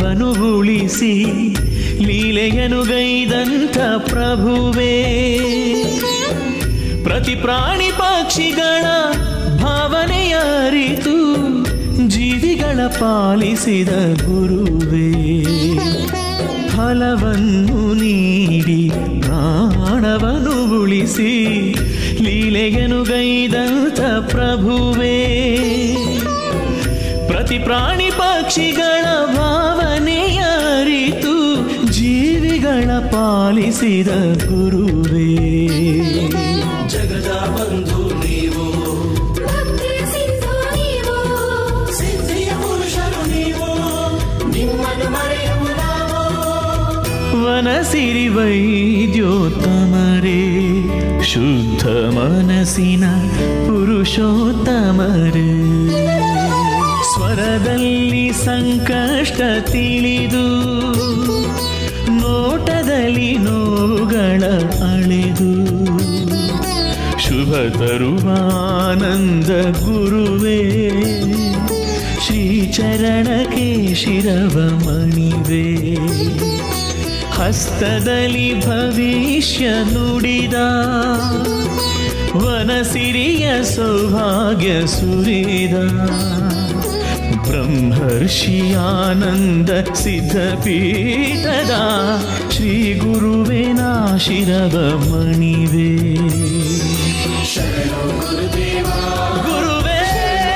ಫಲವನ್ನು ಉಳಿಸಿ ಲೀಲೆಯನು ಗೈದಂಥ ಪ್ರಭುವೇ ಪ್ರತಿ ಪ್ರಾಣಿ ಪಕ್ಷಿಗಳ ಭಾವನೆಯ ಅರಿತು ಜೀವಿಗಳ ಪಾಲಿಸಿದ ಗುರುವೇ ಫಲವನ್ನು ನೀಡಿ ಪ್ರಾಣವನ್ನು ಉಳಿಸಿ ಲೀಲೆಯನು ಗೈದಂಥ ಪ್ರಭುವೇ ಪ್ರತಿ ಪ್ರಾಣಿ ಪಕ್ಷಿಗಳ ಭಾವನೆಯ ಅರಿತು ಜೀವಿಗಳ ಪಾಲಿಸಿದ ಗುರುವೇ ಜಗದ ಬಂಧು ನೀವು ಭಕ್ತಿಯ ಸಿಂಧು ನೀವು ಸಿದ್ಧಿಯ ಪುರುಷರು ನೀವು ನಿಮ್ಮನ್ನು ಮರೆಯುವ ನಾವು ವನಸಿರಿ ವೈದ್ಯೋತ್ತಮರೇ ಶುದ್ಧ ಮನಸ್ಸಿನ ಪುರುಷೋತ್ತಮರೇ ಸ್ವರದಲ್ಲಿ ಸಂಕಷ್ಟ ತಿಳಿದು ನೋಟದಲ್ಲಿ ನೋವುಗಳ ಅಳೆದು ಶುಭ ತರುವಾನಂದ ಗುರುವೇ ಶ್ರೀಚರಣಕ್ಕೆ ಶಿರವ ಮಣಿವೆ ಹಸ್ತದಲ್ಲಿ ಭವಿಷ್ಯ ನುಡಿದ ವನಸಿರಿಯ ಸೌಭಾಗ್ಯ ಸುರಿದ ಬ್ರಹ್ಮರ್ಷಿಯಾನಂದ ಸಿದ್ಧಪೀಠದ ಶ್ರೀ ಗುರುವಿನ ಶಿರವ ಮಣಿವೆ ಗುರುವೇ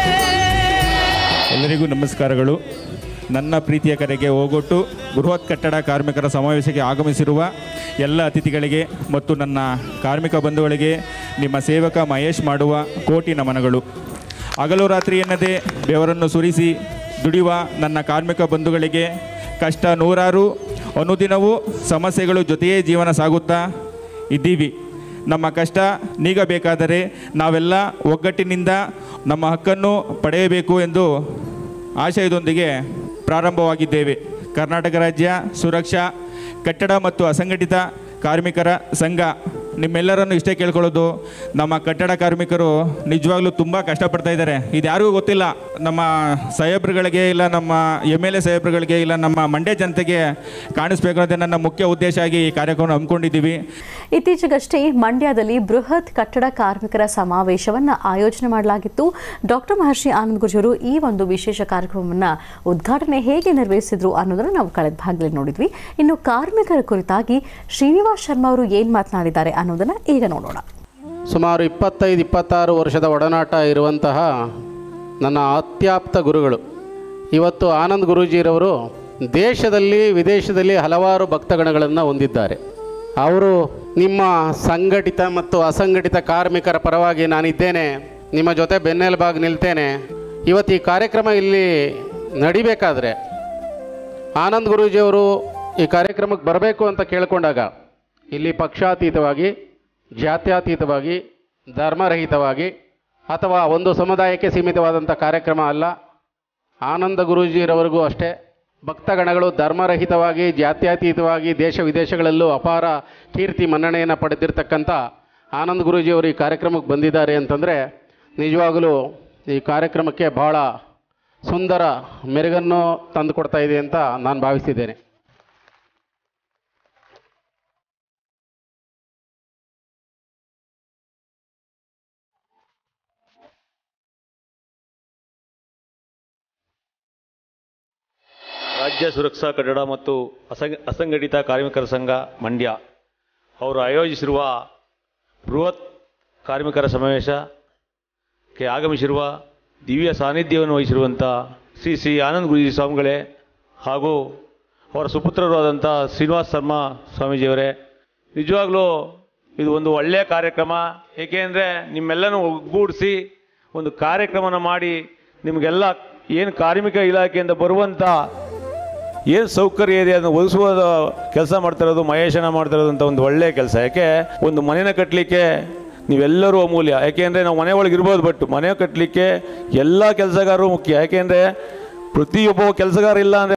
ಎಲ್ಲರಿಗೂ ನಮಸ್ಕಾರಗಳು ನನ್ನ ಪ್ರೀತಿಯ ಕರೆಗೆ ಹೋಗೊಟ್ಟು ಬೃಹತ್ ಕಟ್ಟಡ ಕಾರ್ಮಿಕರ ಸಮಾವೇಶಕ್ಕೆ ಆಗಮಿಸಿರುವ ಎಲ್ಲ ಅತಿಥಿಗಳಿಗೆ ಮತ್ತು ನನ್ನ ಕಾರ್ಮಿಕ ಬಂಧುಗಳಿಗೆ ನಿಮ್ಮ ಸೇವಕ ಮಹೇಶ್ ಮಾಡುವ ಕೋಟಿ ನಮನಗಳು ಹಗಲು ರಾತ್ರಿ ಎನ್ನದೆ ಬೆವರನ್ನು ಸುರಿಸಿ ದುಡಿಯುವ ನನ್ನ ಕಾರ್ಮಿಕ ಬಂಧುಗಳಿಗೆ ಕಷ್ಟ ನೂರಾರು ಅನುದಿನವೂ ಸಮಸ್ಯೆಗಳು ಜೊತೆಯೇ ಜೀವನ ಸಾಗುತ್ತಾ ಇದ್ದೀವಿ ನಮ್ಮ ಕಷ್ಟ ನೀಗಬೇಕಾದರೆ ನಾವೆಲ್ಲ ಒಗ್ಗಟ್ಟಿನಿಂದ ನಮ್ಮ ಹಕ್ಕನ್ನು ಪಡೆಯಬೇಕು ಎಂದು ಆಶಯದೊಂದಿಗೆ ಪ್ರಾರಂಭವಾಗಿದ್ದೇವೆ ಕರ್ನಾಟಕ ರಾಜ್ಯ ಸುರಕ್ಷಾ ಕಟ್ಟಡ ಮತ್ತು ಅಸಂಘಟಿತ ಕಾರ್ಮಿಕರ ಸಂಘ ನಿಮ್ಮೆಲ್ಲರನ್ನು ಇಷ್ಟೇ ಕೇಳ್ಕೊಳ್ಳೋದು ನಮ್ಮ ಕಟ್ಟಡ ಕಾರ್ಮಿಕರು ನಿಜವಾಗ್ಲೂ ತುಂಬ ಕಷ್ಟಪಡ್ತಾ ಇದ್ದಾರೆ ಇದು ಯಾರಿಗೂ ಗೊತ್ತಿಲ್ಲ ನಮ್ಮ ಸಾಹೇಬ್ರುಗಳಿಗೆ ಇಲ್ಲ ನಮ್ಮ ಎಮ್ ಎಲ್ ಎ ಸಾಹೇಬ್ರುಗಳಿಗೆ ಇಲ್ಲ ನಮ್ಮ ಮಂಡ್ಯ ಜನತೆಗೆ ಕಾಣಿಸ್ಬೇಕು ಅನ್ನೋದೇ ನನ್ನ ಮುಖ್ಯ ಉದ್ದೇಶ ಆಗಿ ಈ ಕಾರ್ಯಕ್ರಮ ಹಮ್ಮಿಕೊಂಡಿದ್ದೀವಿ ಇತ್ತೀಚೆಗಷ್ಟೇ ಮಂಡ್ಯದಲ್ಲಿ ಬೃಹತ್ ಕಟ್ಟಡ ಕಾರ್ಮಿಕರ ಸಮಾವೇಶವನ್ನು ಆಯೋಜನೆ ಮಾಡಲಾಗಿತ್ತು ಡಾಕ್ಟರ್ ಮಹರ್ಷಿ ಆನಂದ್ ಗುರುಜಿಯವರು ಈ ಒಂದು ವಿಶೇಷ ಕಾರ್ಯಕ್ರಮವನ್ನು ಉದ್ಘಾಟನೆ ಹೇಗೆ ನೆರವೇರಿಸಿದ್ರು ಅನ್ನೋದನ್ನು ನಾವು ಕಳೆದ ಭಾಗದಲ್ಲಿ ನೋಡಿದ್ವಿ ಇನ್ನು ಕಾರ್ಮಿಕರ ಕುರಿತಾಗಿ ಶ್ರೀನಿವಾಸ್ ಶರ್ಮಾ ಅವರು ಏನು ಮಾತನಾಡಿದ್ದಾರೆ ಅನ್ನೋದನ್ನು ಈಗ ನೋಡೋಣ ಸುಮಾರು ಇಪ್ಪತ್ತೈದು ಇಪ್ಪತ್ತಾರು ವರ್ಷದ ಒಡನಾಟ ಇರುವಂತಹ ನನ್ನ ಅತ್ಯಾಪ್ತ ಗುರುಗಳು ಇವತ್ತು ಆನಂದ್ ಗುರೂಜಿರವರು ದೇಶದಲ್ಲಿ ವಿದೇಶದಲ್ಲಿ ಹಲವಾರು ಭಕ್ತಗಣಗಳನ್ನು ಹೊಂದಿದ್ದಾರೆ ಅವರು ನಿಮ್ಮ ಸಂಘಟಿತ ಮತ್ತು ಅಸಂಘಟಿತ ಕಾರ್ಮಿಕರ ಪರವಾಗಿ ನಾನಿದ್ದೇನೆ ನಿಮ್ಮ ಜೊತೆ ಬೆನ್ನೆಲುಬಾಗಿ ನಿಲ್ತೇನೆ ಇವತ್ತು ಈ ಕಾರ್ಯಕ್ರಮ ಇಲ್ಲಿ ನಡಿಬೇಕಾದ್ರೆ ಆನಂದ್ ಗುರೂಜಿಯವರು ಈ ಕಾರ್ಯಕ್ರಮಕ್ಕೆ ಬರಬೇಕು ಅಂತ ಕೇಳಿಕೊಂಡಾಗ ಇಲ್ಲಿ ಪಕ್ಷಾತೀತವಾಗಿ ಜಾತ್ಯತೀತವಾಗಿ ಧರ್ಮರಹಿತವಾಗಿ ಅಥವಾ ಒಂದು ಸಮುದಾಯಕ್ಕೆ ಸೀಮಿತವಾದಂಥ ಕಾರ್ಯಕ್ರಮ ಅಲ್ಲ ಆನಂದ ಗುರೂಜಿರವರೆಗೂ ಅಷ್ಟೇ ಭಕ್ತಗಣಗಳು ಧರ್ಮರಹಿತವಾಗಿ ಜಾತ್ಯತೀತವಾಗಿ ದೇಶ ವಿದೇಶಗಳಲ್ಲೂ ಅಪಾರ ಕೀರ್ತಿ ಮನ್ನಣೆಯನ್ನು ಪಡೆದಿರ್ತಕ್ಕಂಥ ಆನಂದ್ ಗುರೂಜಿಯವರು ಈ ಕಾರ್ಯಕ್ರಮಕ್ಕೆ ಬಂದಿದ್ದಾರೆ ಅಂತಂದರೆ ನಿಜವಾಗಲೂ ಈ ಕಾರ್ಯಕ್ರಮಕ್ಕೆ ಬಹಳ ಸುಂದರ ಮೆರುಗನ್ನು ತಂದುಕೊಡ್ತಾ ಇದೆ ಅಂತ ನಾನು ಭಾವಿಸಿದ್ದೇನೆ ರಾಜ್ಯ ಸುರಕ್ಷಾ ಕಟ್ಟಡ ಮತ್ತು ಅಸಂಘ ಅಸಂಘಟಿತ ಕಾರ್ಮಿಕರ ಸಂಘ ಮಂಡ್ಯ ಅವರು ಆಯೋಜಿಸಿರುವ ಬೃಹತ್ ಕಾರ್ಮಿಕರ ಸಮಾವೇಶಕ್ಕೆ ಆಗಮಿಸಿರುವ ದಿವ್ಯ ಸಾನ್ನಿಧ್ಯವನ್ನು ವಹಿಸಿರುವಂಥ ಶ್ರೀ ಶ್ರೀ ಆನಂದ್ ಗುರುಜಿ ಸ್ವಾಮಿಗಳೇ ಹಾಗೂ ಅವರ ಸುಪುತ್ರರು ಆದಂಥ ಶ್ರೀನಿವಾಸ್ ಶರ್ಮಾ ಸ್ವಾಮೀಜಿಯವರೇ ನಿಜವಾಗ್ಲೂ ಇದು ಒಂದು ಒಳ್ಳೆಯ ಕಾರ್ಯಕ್ರಮ ಏಕೆಂದರೆ ನಿಮ್ಮೆಲ್ಲನೂ ಒಗ್ಗೂಡಿಸಿ ಒಂದು ಕಾರ್ಯಕ್ರಮನ ಮಾಡಿ ನಿಮಗೆಲ್ಲ ಏನು ಕಾರ್ಮಿಕ ಇಲಾಖೆಯಿಂದ ಬರುವಂಥ ಏನು ಸೌಕರ್ಯ ಇದೆ ಅದನ್ನು ಒದಗಿಸುವ ಕೆಲಸ ಮಾಡ್ತಿರೋದು ಮಹೇಶನ ಮಾಡ್ತಿರೋದು ಅಂತ ಒಂದು ಒಳ್ಳೆಯ ಕೆಲಸ ಯಾಕೆ ಒಂದು ಮನೆನ ಕಟ್ಟಲಿಕ್ಕೆ ನೀವೆಲ್ಲರೂ ಅಮೂಲ್ಯ ಯಾಕೆಂದರೆ ನಾವು ಮನೆ ಒಳಗೆ ಇರ್ಬೋದು ಬಟ್ ಮನೆ ಕಟ್ಟಲಿಕ್ಕೆ ಎಲ್ಲ ಕೆಲಸಗಾರರು ಮುಖ್ಯ ಯಾಕೆಂದರೆ ಪ್ರತಿಯೊಬ್ಬ ಕೆಲಸಗಾರ ಇಲ್ಲ ಅಂದರೆ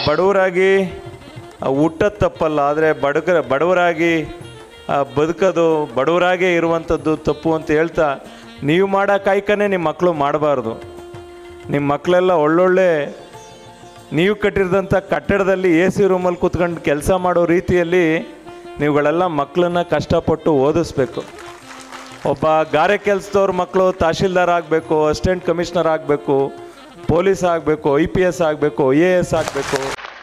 ಬಡವರಾಗಿ ಹುಟ್ಟೋದು ತಪ್ಪಲ್ಲ ಆದರೆ ಬಡಗ ಬಡವರಾಗಿ ಆ, ಬದುಕೋದು ಬಡವರಾಗೇ ಇರುವಂಥದ್ದು ತಪ್ಪು ಅಂತ ಹೇಳ್ತಾ ನೀವು ಮಾಡೋ ಕಾಯ್ಕನೇ ನಿಮ್ಮ ಮಕ್ಕಳು ಮಾಡಬಾರ್ದು ನಿಮ್ಮ ಮಕ್ಕಳೆಲ್ಲ ಒಳ್ಳೊಳ್ಳೆ ನೀವು ಕಟ್ಟಿರೋದಂಥ ಕಟ್ಟಡದಲ್ಲಿ ಎ ಸಿ ರೂಮಲ್ಲಿ ಕೂತ್ಕೊಂಡು ಕೆಲಸ ಮಾಡೋ ರೀತಿಯಲ್ಲಿ ನೀವುಗಳೆಲ್ಲ ಮಕ್ಕಳನ್ನ ಕಷ್ಟಪಟ್ಟು ಓದಿಸ್ಬೇಕು ಒಬ್ಬ ಗಾರೆ ಕೆಲಸದವ್ರ ಮಕ್ಕಳು ತಹಶೀಲ್ದಾರ್ ಆಗಬೇಕು ಅಸಿಸ್ಟೆಂಟ್ ಕಮಿಷನರ್ ಆಗಬೇಕು ಪೊಲೀಸ್ ಆಗಬೇಕು ಐ ಪಿ ಎಸ್ ಆಗಬೇಕು ಐ ಎ ಎಸ್ ಆಗಬೇಕು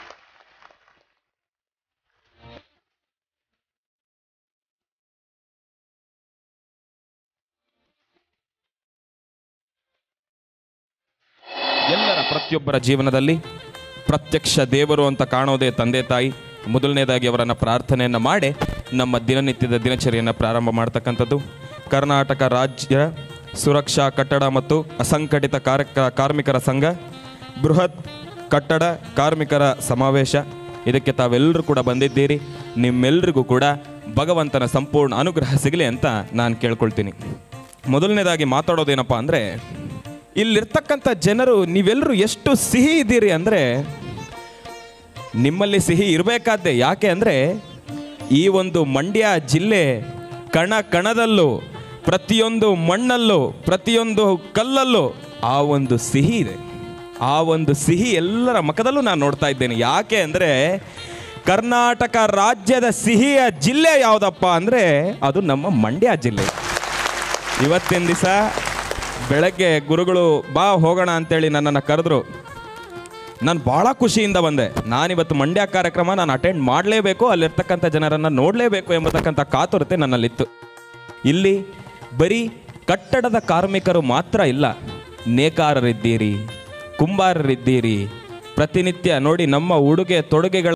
ಎಲ್ಲರ ಪ್ರತಿಯೊಬ್ಬರ ಜೀವನದಲ್ಲಿ ಪ್ರತ್ಯಕ್ಷ ದೇವರು ಅಂತ ಕಾಣೋದೇ ತಂದೆ ತಾಯಿ ಮೊದಲನೇದಾಗಿ ಅವರನ್ನು ಪ್ರಾರ್ಥನೆಯನ್ನು ಮಾಡಿ ನಮ್ಮ ದಿನನಿತ್ಯದ ದಿನಚರಿಯನ್ನು ಪ್ರಾರಂಭ ಮಾಡ್ತಕ್ಕಂಥದ್ದು ಕರ್ನಾಟಕ ರಾಜ್ಯ ಸುರಕ್ಷಾ ಕಟ್ಟಡ ಮತ್ತು ಅಸಂಘಟಿತ ಕಾರ್ಯ ಕಾರ್ಮಿಕರ ಸಂಘ ಬೃಹತ್ ಕಟ್ಟಡ ಕಾರ್ಮಿಕರ ಸಮಾವೇಶ ಇದಕ್ಕೆ ತಾವೆಲ್ಲರೂ ಕೂಡ ಬಂದಿದ್ದೀರಿ ನಿಮ್ಮೆಲ್ಲರಿಗೂ ಕೂಡ ಭಗವಂತನ ಸಂಪೂರ್ಣ ಅನುಗ್ರಹ ಸಿಗಲಿ ಅಂತ ನಾನು ಕೇಳ್ಕೊಳ್ತೀನಿ ಮೊದಲನೇದಾಗಿ ಮಾತಾಡೋದೇನಪ್ಪ ಅಂದರೆ ಇಲ್ಲಿರ್ತಕ್ಕಂಥ ಜನರು ನೀವೆಲ್ಲರೂ ಎಷ್ಟು ಸಿಹಿ ಇದ್ದೀರಿ ಅಂದರೆ ನಿಮ್ಮಲ್ಲಿ ಸಿಹಿ ಇರಬೇಕಾದ್ದೆ ಯಾಕೆ ಅಂದರೆ ಈ ಒಂದು ಮಂಡ್ಯ ಜಿಲ್ಲೆ ಕಣ ಕಣದಲ್ಲೂ ಪ್ರತಿಯೊಂದು ಮಣ್ಣಲ್ಲೂ ಪ್ರತಿಯೊಂದು ಕಲ್ಲಲ್ಲೂ ಆ ಒಂದು ಸಿಹಿ ಇದೆ ಆ ಒಂದು ಸಿಹಿ ಎಲ್ಲರ ಮುಖದಲ್ಲೂ ನಾನು ನೋಡ್ತಾ ಇದ್ದೇನೆ ಯಾಕೆ ಅಂದರೆ ಕರ್ನಾಟಕ ರಾಜ್ಯದ ಸಿಹಿಯ ಜಿಲ್ಲೆ ಯಾವುದಪ್ಪ ಅಂದರೆ ಅದು ನಮ್ಮ ಮಂಡ್ಯ ಜಿಲ್ಲೆ ಇವತ್ತಿನ ದಿವಸ ಬೆಳಗ್ಗೆ ಗುರುಗಳು ಬಾ ಹೋಗೋಣ ಅಂತೇಳಿ ನನ್ನನ್ನು ಕರೆದ್ರು ನಾನು ಭಾಳ ಖುಷಿಯಿಂದ ಬಂದೆ ನಾನಿವತ್ತು ಮಂಡ್ಯ ಕಾರ್ಯಕ್ರಮ ನಾನು ಅಟೆಂಡ್ ಮಾಡಲೇಬೇಕು ಅಲ್ಲಿರ್ತಕ್ಕಂಥ ಜನರನ್ನು ನೋಡಲೇಬೇಕು ಎಂಬತಕ್ಕಂಥ ಕಾತುರತೆ ನನ್ನಲ್ಲಿತ್ತು ಇಲ್ಲಿ ಬರೀ ಕಟ್ಟಡದ ಕಾರ್ಮಿಕರು ಮಾತ್ರ ಇಲ್ಲ ನೇಕಾರರಿದ್ದೀರಿ ಕುಂಬಾರರಿದ್ದೀರಿ ಪ್ರತಿನಿತ್ಯ ನೋಡಿ ನಮ್ಮ ಉಡುಗೆ ತೊಡುಗೆಗಳ